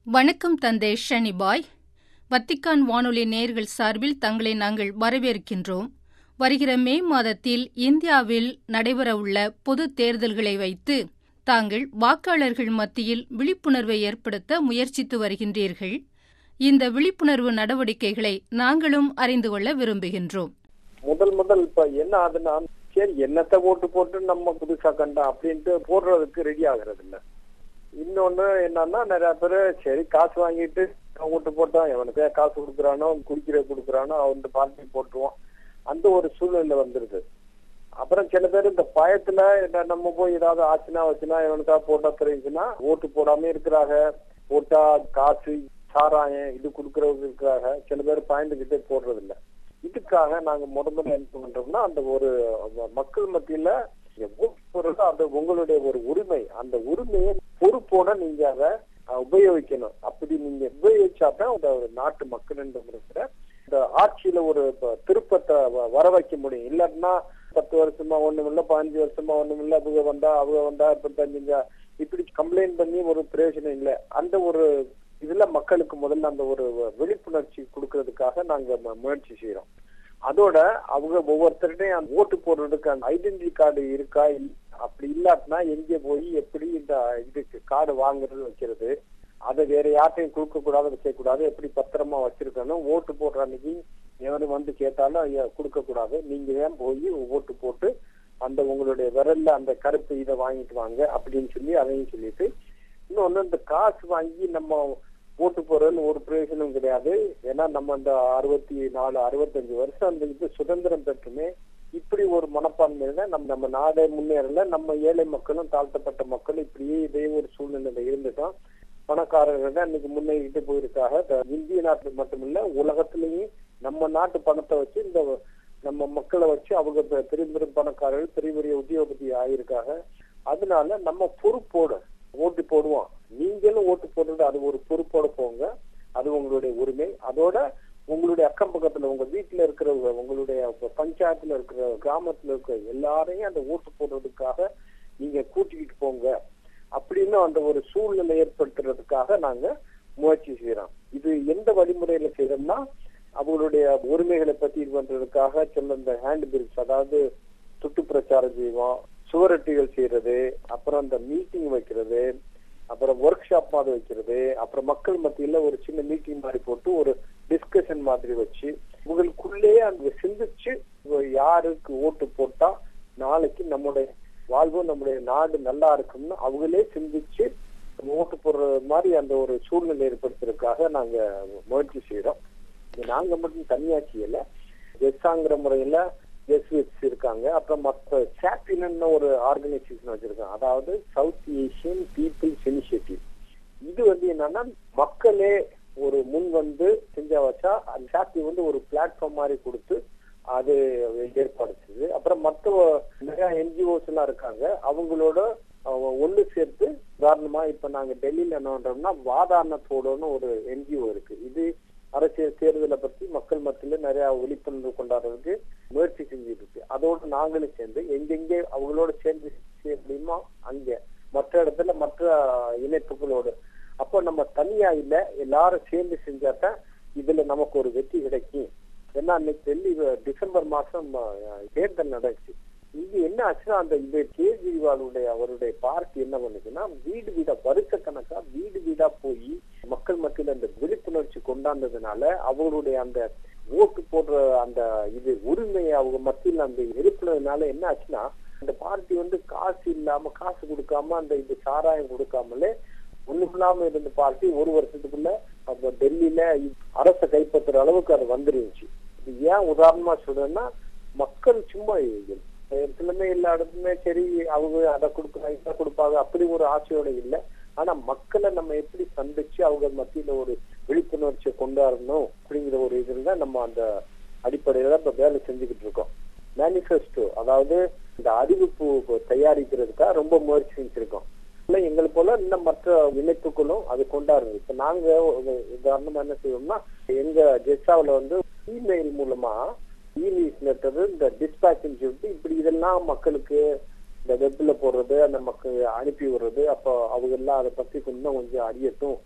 வணக்கம் தந்தை ஷனிபாய் வத்திக்கான் வானொலி நேயர்கள் சார்பில் தங்களை நாங்கள் வரவேற்கின்றோம் வருகிற மே மாதத்தில் இந்தியாவில் நடைபெறவுள்ள பொது தேர்தல்களை வைத்து தாங்கள் வாக்காளர்கள் மத்தியில் விழிப்புணர்வை ஏற்படுத்த முயற்சித்து வருகின்றீர்கள் இந்த விழிப்புணர்வு நடவடிக்கைகளை நாங்களும் அறிந்து கொள்ள விரும்புகின்றோம் முதல் முதல் இப்ப என்ன ஆகுதுன்னா சரி என்னத்தை ஓட்டு போட்டு நம்ம புதுசா கண்டா அப்படின்ட்டு போடுறதுக்கு ரெடி ஆகுறது இல்ல இன்னொன்னு என்னன்னா நிறைய பேர் சரி காசு வாங்கிட்டு ஓட்டு போட்டோம் எவனுக்கு காசு கொடுக்குறானோ குடிக்கிற கொடுக்குறானோ அவன் பார்ட்டி போட்டுருவான் அந்த ஒரு சூழ்நிலை வந்துருது அப்புறம் சில பேர் இந்த பயத்துல என்ன நம்ம போய் ஏதாவது ஆச்சுனா வச்சுனா இவனுக்கா போட்டா தெரிஞ்சுன்னா ஓட்டு போடாம இருக்கிறாங்க போட்டா காசு சாராயம் இது கொடுக்கறதுக்காக சில பேர் பயந்துகிட்டே போடுறது இல்ல இதுக்காக நாங்க முத முதல்ல என்ன பண்றோம்னா அந்த ஒரு மக்கள் மத்தியில ஓட்டு போடுறது அந்த உங்களுடைய ஒரு உரிமை அந்த உரிமையை பொறுப்போட நீங்க அதை உபயோகிக்கணும் அப்படி நீங்க உபயோகிச்சாதான் அந்த நாட்டு மக்கள் இருக்கிற இந்த ஆட்சியில ஒரு திருப்பத்தை வர வைக்க முடியும் இல்லாட்டினா பத்து வருஷமா ஒண்ணும் இல்ல பதினஞ்சு வருஷமா ஒண்ணும் இல்ல அவங்க வந்தா அவங்க வந்தா இப்ப தஞ்சுங்க இப்படி கம்ப்ளைண்ட் பண்ணி ஒரு பிரயோஜனம் இல்லை அந்த ஒரு இதுல மக்களுக்கு முதல்ல அந்த ஒரு விழிப்புணர்ச்சி கொடுக்கறதுக்காக நாங்க முயற்சி செய்யறோம் அதோட அவங்க ஒவ்வொருத்தருடையும் ஓட்டு போடுறதுக்கு அந்த ஐடென்டி கார்டு இருக்கா அப்படி இல்லாட்டினா எங்க போய் எப்படி இந்த இதுக்கு கார்டு வாங்குறது வைக்கிறது அதை வேற யார்ட்டையும் கொடுக்க கூடாது வைக்க கூடாது எப்படி பத்திரமா வச்சிருக்கணும் ஓட்டு போடுற அன்னைக்கு எவரும் வந்து கேட்டாலும் கொடுக்க கூடாது நீங்க ஏன் போய் ஓட்டு போட்டு அந்த உங்களுடைய விரல்ல அந்த கருப்பு இதை வாங்கிட்டு வாங்க அப்படின்னு சொல்லி அதையும் சொல்லிட்டு இன்னொன்னு இந்த காசு வாங்கி நம்ம ஓட்டு போறதுன்னு ஒரு பிரயோஜனம் கிடையாது ஏன்னா நம்ம அந்த அறுபத்தி நாலு அறுபத்தஞ்சு வருஷம் அந்த இது சுதந்திரம் பெற்றுமே இப்படி ஒரு மனப்பான்மையில நம்ம நம்ம நாடே முன்னேறல நம்ம ஏழை மக்களும் தாழ்த்தப்பட்ட மக்களும் இப்படியே இதே ஒரு சூழ்நிலையில இருந்துட்டோம் பணக்காரர்கள் தான் இன்னைக்கு முன்னேறிட்டு போயிருக்காக இந்திய நாட்டு மட்டுமில்ல உலகத்திலேயும் நம்ம நாட்டு பணத்தை வச்சு இந்த நம்ம மக்களை வச்சு அவங்க பெரிய பெரும் பணக்காரர்கள் பெரிய பெரிய உத்தியோகபதி ஆயிருக்காங்க அதனால நம்ம பொறுப்போட ஓட்டு போடுவோம் நீங்களும் ஓட்டு போடுறது அது ஒரு பொறுப்போட போங்க அது உங்களுடைய உரிமை அதோட உங்களுடைய அக்கம் பக்கத்துல உங்க வீட்டுல இருக்கிறவங்க உங்களுடைய பஞ்சாயத்துல இருக்கிற கிராமத்துல இருக்கிற எல்லாரையும் அந்த ஓட்டு போடுறதுக்காக நீங்க கூட்டிக்கிட்டு போங்க அப்படின்னு அந்த ஒரு சூழ்நிலை ஏற்படுத்துறதுக்காக நாங்க முயற்சி செய்யறோம் இது எந்த வழிமுறையில செய்யறோம்னா அவங்களுடைய உரிமைகளை பத்தி இது பண்றதுக்காக சொல்ல இந்த ஹேண்ட் பில்ஸ் அதாவது துட்டு பிரச்சாரம் செய்வோம் சுவரொட்டிகள் செய்யறது அப்புறம் இந்த மீட்டிங் வைக்கிறது அப்புறம் ஒர்க் ஷாப் மாதிரி வைக்கிறது அப்புறம் மக்கள் மத்தியில ஒரு சின்ன மீட்டிங் மாதிரி போட்டு ஒரு டிஸ்கஷன் மாதிரி வச்சு உங்களுக்குள்ளேயே அந்த சிந்திச்சு யாருக்கு ஓட்டு போட்டா நாளைக்கு நம்முடைய வாழ்வு நம்முடைய நாடு நல்லா இருக்கும்னு அவங்களே சிந்திச்சு ஓட்டு போடுற மாதிரி அந்த ஒரு சூழ்நிலை ஏற்படுத்துறதுக்காக நாங்க முயற்சி செய்யறோம் நாங்க மட்டும் தனியா செய்யல எஸ்ஆங்கிற முறையில எஸ்விஎஸ் இருக்காங்க அப்புறம் மற்ற சாப்பியன் ஒரு ஆர்கனைசேஷன் வச்சிருக்காங்க அதாவது சவுத் ஏசியன் பீப்புள்ஸ் இனிஷியேட்டிவ் இது வந்து என்னன்னா மக்களே ஒரு முன் வந்து செஞ்சா வச்சா அந்த சாப்பி வந்து ஒரு பிளாட்ஃபார்ம் மாதிரி கொடுத்து அது ஏற்பாடு செய்யுது அப்புறம் மற்ற நிறைய என்ஜிஓஸ் எல்லாம் இருக்காங்க அவங்களோட ஒண்ணு சேர்த்து உதாரணமா இப்ப நாங்க டெல்லியில என்ன பண்றோம்னா வாதாரணத்தோடன்னு ஒரு என்ஜிஓ இருக்கு இது அரசியல் தேர்தலை பத்தி மக்கள் மத்தியில நிறைய விழிப்புணர்வு கொண்டாடுறதுக்கு முயற்சி செஞ்சுட்டு இருக்கு அதோடு நாங்களும் சேர்ந்து எங்கெங்கே அவங்களோட சேர்ந்து செய்ய முடியுமோ அங்க மற்ற இடத்துல மற்ற இணைப்புகளோடு அப்போ நம்ம தனியா இல்ல எல்லாரும் சேர்ந்து செஞ்சாதான் இதுல நமக்கு ஒரு வெற்றி கிடைக்கும் ஏன்னா அன்னைக்கு டெல்லி டிசம்பர் மாசம் தேர்தல் நடந்துச்சு இங்க என்ன ஆச்சுன்னா அந்த இந்த கேஜ்ரிவாலுடைய அவருடைய பார்ட்டி என்ன பண்ணுச்சுன்னா வீடு வீடா வருஷக்கணக்கா வீடு வீடா போய் மக்கள் மத்தியில அந்த விழிப்புணர்ச்சி கொண்டாந்ததுனால அவங்களுடைய அந்த ஓட்டு போடுற அந்த இது உரிமையை அவங்க மத்தியில் அந்த எழுப்புனதுனால என்ன ஆச்சுன்னா அந்த பார்ட்டி வந்து காசு இல்லாம காசு கொடுக்காம அந்த இது சாராயம் கொடுக்காமலே ஒண்ணும் இல்லாம இருந்த பார்ட்டி ஒரு வருஷத்துக்குள்ள அந்த டெல்லியில அரசை கைப்பற்றுற அளவுக்கு அது வந்துருந்துச்சு இது ஏன் உதாரணமா சொல்றேன்னா மக்கள் சும்மா இடத்துலமே எல்லா இடத்துலயுமே சரி அவங்க அதை கொடுக்குறாங்க இதை கொடுப்பாங்க அப்படி ஒரு ஆசையோட இல்லை ஆனா மக்களை நம்ம எப்படி சந்திச்சு அவங்க மத்தியில ஒரு விழிப்புணர்ச்சியை கொண்டாடணும் அப்படிங்கிற ஒரு இதுல தான் நம்ம அந்த அடிப்படையில தான் இப்ப வேலை செஞ்சுக்கிட்டு இருக்கோம் மேனிஃபெஸ்டோ அதாவது இந்த அறிவிப்பு தயாரிக்கிறதுக்காக ரொம்ப முயற்சி செஞ்சிருக்கோம் எங்களை போல இன்னும் மற்ற இணைப்புகளும் அது கொண்டாடுறது இப்ப நாங்க உதாரணமா என்ன செய்வோம்னா எங்க ஜெஸ்ஸாவில வந்து இமெயில் மூலமா இமெயில் லெட்டர் இந்த டிஸ்பேட்ச்னு சொல்லிட்டு இப்படி இதெல்லாம் மக்களுக்கு இந்த வெப்ல போடுறது அந்த மக்கள் அனுப்பி விடுறது அப்போ அவங்க எல்லாம் அதை பத்தி இன்னும் கொஞ்சம் அறியட்டும்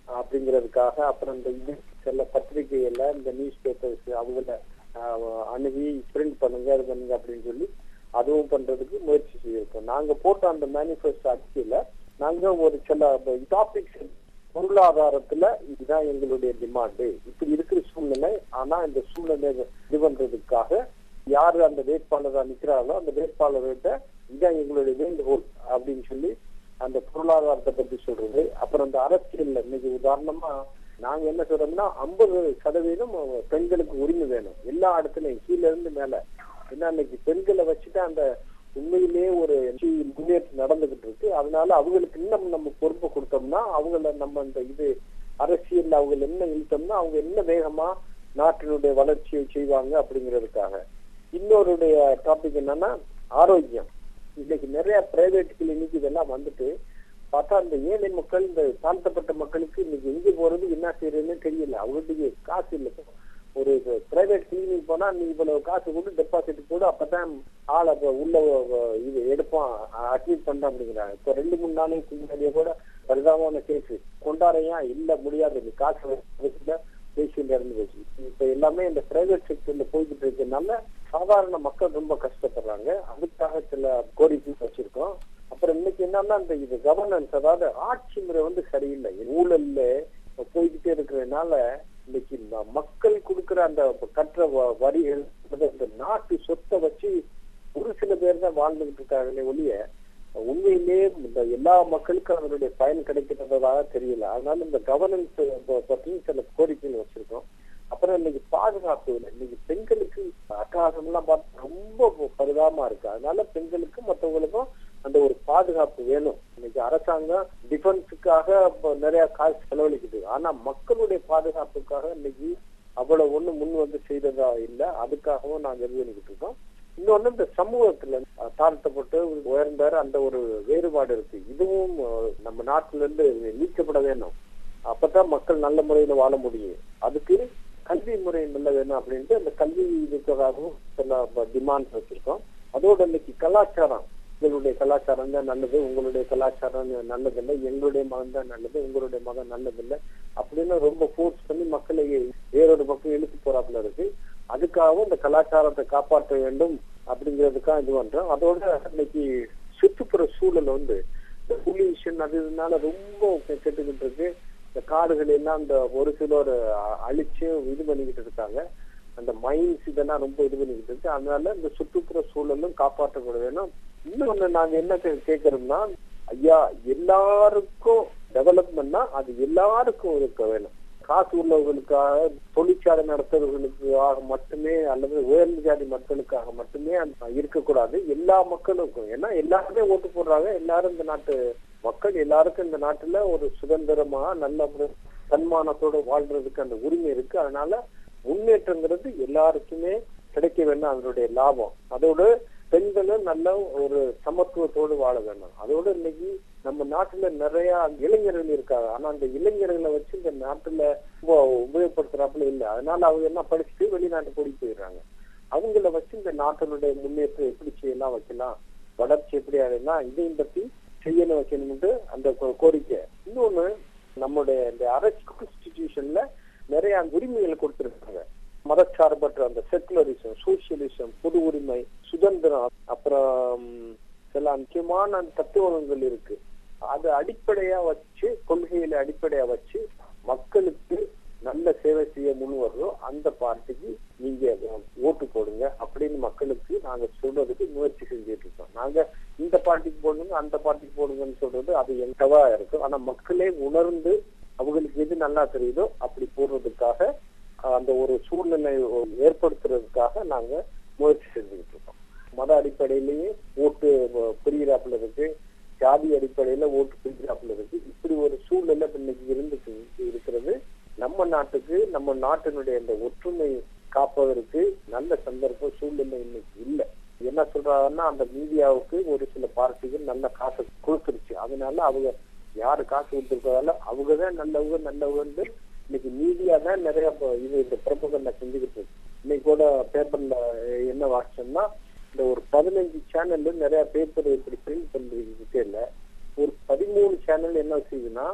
அப்படிங்கிறதுக்காக அப்புறம் இந்த இது சில பத்திரிகைகள்ல இந்த நியூஸ் பேப்பர்ஸ் அவங்கள ஆஹ், அணுகி பிரிண்ட் பண்ணுங்க அது பண்ணுங்க அப்படின்னு சொல்லி அதுவும் பண்றதுக்கு முயற்சி செய்திருக்கோம் நாங்க போட்ட அந்த மேனிஃபெஸ்டோ அறிக்கையில நாங்க ஒரு சில டாபிக்ஸ் பொருளாதாரத்துல இதுதான் எங்களுடைய டிமாண்டு இப்படி இருக்கிற சூழ்நிலை ஆனா இந்த சூழ்நிலை இது பண்றதுக்காக யாரு அந்த வேட்பாளரா நிக்கிறாங்களோ அந்த வேட்பாளர்கிட்ட இதான் எங்களுடைய வேண்டுகோள் அப்படின்னு சொல்லி அந்த பொருளாதாரத்தை பத்தி சொல்றது அப்புறம் அந்த அரசியல்ல இன்னைக்கு உதாரணமா நாங்க என்ன சொல்றோம்னா ஐம்பது சதவீதம் பெண்களுக்கு உரிமை வேணும் எல்லா இடத்துலயும் கீழ இருந்து மேல ஏன்னா இன்னைக்கு பெண்களை வச்சுட்டு அந்த உண்மையிலேயே ஒரு முன்னேற்றம் நடந்துகிட்டு இருக்கு அதனால அவங்களுக்கு இன்னும் நம்ம பொறுப்பு கொடுத்தோம்னா அவங்கள நம்ம இந்த இது அரசியல் அவங்க என்ன இழுத்தோம்னா அவங்க என்ன வேகமா நாட்டினுடைய வளர்ச்சியை செய்வாங்க அப்படிங்கிறதுக்காக இன்னொருடைய டாபிக் என்னன்னா ஆரோக்கியம் இன்னைக்கு நிறைய பிரைவேட் கிளினிக் இதெல்லாம் வந்துட்டு பார்த்தா இந்த ஏழை மக்கள் இந்த தாழ்த்தப்பட்ட மக்களுக்கு இன்னைக்கு எங்க போறது என்ன செய்யறதுன்னு தெரியல அவங்களுக்கு காசு இல்லை ஒரு பிரைவேட் கிளினிக் போனா நீ இவ்வளவு காசு கொண்டு டெபாசிட் போடு அப்பதான் ஆளை இப்ப உள்ள அஹ், இது எடுப்பான் அட்மிட் பண்றான் அப்படிங்கிறாங்க இப்ப ரெண்டு மூணு நாளைக்கு முன்னாடியே கூட பரிதாபமான கேஸ் கொண்டாடையா இல்ல முடியாது நீ காசு வச்சுல பேஷண்ட் இறந்து போச்சு இப்ப எல்லாமே இந்த பிரைவேட் செக்டர்ல போய்கிட்டு இருக்கனால சாதாரண மக்கள் ரொம்ப கஷ்டப்படுறாங்க அதுக்காக சில கோரிக்கை வச்சிருக்கோம் அப்புறம் இன்னைக்கு என்னன்னா இந்த இது கவர்னன்ஸ் அதாவது ஆட்சி முறை வந்து சரியில்லை ஊழல்ல போய்கிட்டே இருக்கிறதுனால இன்னைக்கு ம- மக்கள் கொடுக்கிற அந்த கற்ற வ- வரிகள் இந்த நாட்டு சொத்தை வச்சு ஒரு சில பேர் தான் வாழ்ந்துகிட்டு இருக்காங்களே ஒழிய உண்மையிலேயே இந்த எல்லா மக்களுக்கும் அதனுடைய பயன் கிடைக்கிறதாக தெரியல அதனால இந்த கவர்னன்ஸ் பற்றியும் சில கோரிக்கைகள் வச்சிருக்கோம் அப்புறம் இன்னைக்கு பாதுகாப்பு இல்லை. இன்னைக்கு பெண்களுக்கு அட்டகாசம் எல்லாம் பார்த்து ரொம்ப பரிதாபமா இருக்கு அதனால பெண்களுக்கும் மற்றவங்களுக்கும் அந்த ஒரு பாதுகாப்பு வேணும் இன்னைக்கு அரசாங்கம் டிஃபென்ஸுக்காக இப்ப நிறைய காசு செலவழிக்குது ஆனா மக்களுடைய பாதுகாப்புக்காக இன்னைக்கு அவ்வளவு ஒண்ணு முன் வந்து செய்ததா இல்ல அதுக்காகவும் நாங்க இது பண்ணிக்கிட்டு இருக்கோம் இன்னொன்னு இந்த சமூகத்துல அஹ், தாழ்த்தப்பட்டு உயர்ந்தார் அந்த ஒரு வேறுபாடு இருக்கு இதுவும் அஹ், நம்ம நாட்டுல இருந்து நீக்கப்பட வேணும் அப்பதான் மக்கள் நல்ல முறையில வாழ முடியும் அதுக்கு கல்வி முறை நல்ல வேணும் அப்படின்ட்டு அந்த கல்வி இதுக்காகவும் சில டிமாண்ட் வச்சிருக்கோம் அதோட இன்னைக்கு கலாச்சாரம் உங்களுடைய கலாச்சாரம் தான் நல்லது உங்களுடைய கலாச்சாரம் நல்லதில்லை எங்களுடைய மகன் தான் நல்லது உங்களுடைய மகன் நல்லதில்லை அப்படின்னு ரொம்ப ஃபோர்ஸ் பண்ணி மக்களை வேறொரு பக்கம் இழுத்து போறாப்புல இருக்கு அதுக்காகவும் இந்த கலாச்சாரத்தை காப்பாற்ற வேண்டும் அப்படிங்கிறதுக்காக இது பண்றோம் அதோட இன்னைக்கு சுற்றுப்புற சூழல் வந்து இந்த பொல்யூஷன் அது இதனால ரொம்ப கெட்டுக்கிட்டு இருக்கு இந்த காடுகள் எல்லாம் இந்த ஒரு சிலர் அ- அழிச்சு இது பண்ணிக்கிட்டு இருக்காங்க அந்த மைன்ஸ் இதெல்லாம் ரொம்ப இது பண்ணிக்கிட்டு இருக்கு அதனால இந்த சுற்றுப்புற சூழலும் காப்பாற்றப்பட வேணும் இன்னொன்னு நாங்க என்ன கே- கேட்கறோம்னா ஐயா எல்லாருக்கும் டெவலப்மெண்ட்னா அது எல்லாருக்கும் இருக்க வேணும் காசு உள்ளவர்களுக்காக தொழிற்சாலை நடத்துறவர்களுக்காக மட்டுமே அல்லது உயர்ந்த ஜாதி மக்களுக்காக மட்டுமே அந்த இருக்கக்கூடாது எல்லா மக்களுக்கும் ஏன்னா எல்லாருமே ஓட்டு போடுறாங்க எல்லாரும் இந்த நாட்டு மக்கள் எல்லாருக்கும் இந்த நாட்டுல ஒரு சுதந்திரமா நல்ல ஒரு தன்மானத்தோட வாழ்றதுக்கு அந்த உரிமை இருக்கு அதனால முன்னேற்றங்கிறது எல்லாருக்குமே கிடைக்க வேண்டும் அதனுடைய லாபம் அதோடு பெண்களும் நல்ல ஒரு சமத்துவத்தோடு வாழ வேண்டும் அதோட இன்னைக்கு நம்ம நாட்டுல நிறைய இளைஞர்கள் இருக்காங்க ஆனா அந்த இளைஞர்களை வச்சு இந்த நாட்டுல ரொம்ப உபயோகப்படுத்துறாப்புல இல்ல அதனால அவங்க என்ன படிச்சுட்டு வெளிநாட்டு கூடி போயிடுறாங்க அவங்கள வச்சு இந்த நாட்டினுடைய முன்னேற்றம் எப்படி செய்யலாம் வைக்கலாம் வளர்ச்சி எப்படி அடையலாம் இதையும் பத்தி செய்யணும் வைக்கணும்ட்டு அந்த கோ- கோரிக்கை இன்னொன்னு நம்முடைய இந்த அரசு கான்ஸ்டிடியூஷன்ல நிறைய உரிமைகள் கொடுத்திருக்காங்க மதச்சார்பற்ற அந்த செக்குலரிசம் சோசியலிசம் பொது உரிமை சுதந்திரம் அப்புறம் சில முக்கியமான அந்த தத்துவங்கள் இருக்கு அது அடிப்படையா வச்சு கொள்கையில அடிப்படையா வச்சு மக்களுக்கு நல்ல சேவை செய்ய முன் வருதோ அந்த பார்ட்டிக்கு நீங்க ஓட்டு போடுங்க அப்படின்னு மக்களுக்கு நாங்க சொல்றதுக்கு முயற்சி செஞ்சுட்டு இருக்கோம் நாங்க இந்த பார்ட்டிக்கு போடுங்க அந்த பார்ட்டிக்கு போடுங்கன்னு சொல்றது அது எங்கவா இருக்கும் ஆனா மக்களே உணர்ந்து அவங்களுக்கு எது நல்லா தெரியுதோ அப்படி போடுறதுக்காக அஹ், அந்த ஒரு சூழ்நிலை ஏற்படுத்துறதுக்காக நாங்க முயற்சி செஞ்சுக்கிட்டு இருக்கோம் மத அடிப்படையிலேயே ஓட்டு அஹ், பிரிகிறாப்புல இருக்கு ஜாதி அடிப்படையில ஓட்டு பிரிக்கிறாப்புல இருக்கு இப்படி ஒரு சூழ்நிலை இப்ப இன்னைக்கு இருந்து இருக்கிறது நம்ம நாட்டுக்கு நம்ம நாட்டினுடைய இந்த ஒற்றுமை காப்பதற்கு நல்ல சந்தர்ப்ப சூழ்நிலை இன்னைக்கு இல்லை என்ன சொல்றாங்கன்னா அந்த மீடியாவுக்கு ஒரு சில பார்ட்டிகள் நல்ல காசு கொடுத்துருச்சு அதனால அவங்க யாரு காசு கொடுத்துருக்கதால அவங்கதான் நல்லவங்க நல்லவங்க இன்னைக்கு மீடியா தான் நிறைய இப்ப இது இந்த பிரபகண்டா செஞ்சுக்கிட்டு இருக்கு இன்னைக்கு கூட பேப்பர்ல என்ன வாசிச்சோம்னா இந்த ஒரு பதினஞ்சு சேனல்ல நிறைய பேப்பர் இப்படி பிரிண்ட் பண்ணிருக்கே இல்ல ஒரு பதிமூணு சேனல் என்ன செய்யுதுன்னா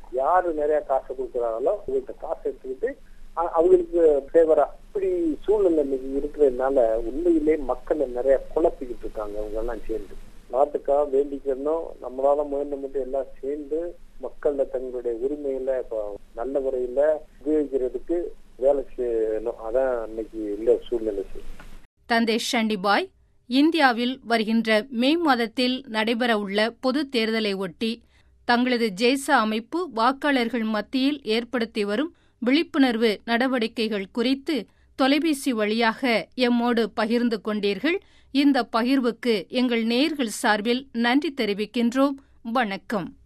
யாரு நிறைய காசை கொடுக்குறாங்களோ அவங்கள்ட்ட காசை எடுத்துக்கிட்டு அ- அவங்களுக்கு ஃபேவரா இப்படி சூழ்நிலை இன்னைக்கு இருக்கிறதுனால உண்மையிலே மக்களை நிறைய குழப்பிக்கிட்டு இருக்காங்க அவங்க எல்லாம் சேர்ந்து நாட்டுக்காக வேண்டிக்கணும் நம்மளால முயன்ற மட்டும் எல்லாம் சேர்ந்து மக்கள்ல தங்களுடைய உரிமையில இப்போ நல்ல முறையில உபயோகிக்கிறதுக்கு வேலை செய்யணும் அதான் இன்னைக்கு உள்ள சூழ்நிலை தந்தை ஷண்டிபாய் இந்தியாவில் வருகின்ற மே மாதத்தில் நடைபெறவுள்ள பொதுத் தேர்தலை ஒட்டி தங்களது ஜேசா அமைப்பு வாக்காளர்கள் மத்தியில் ஏற்படுத்தி வரும் விழிப்புணர்வு நடவடிக்கைகள் குறித்து தொலைபேசி வழியாக எம்மோடு பகிர்ந்து கொண்டீர்கள் இந்த பகிர்வுக்கு எங்கள் நேயர்கள் சார்பில் நன்றி தெரிவிக்கின்றோம் வணக்கம்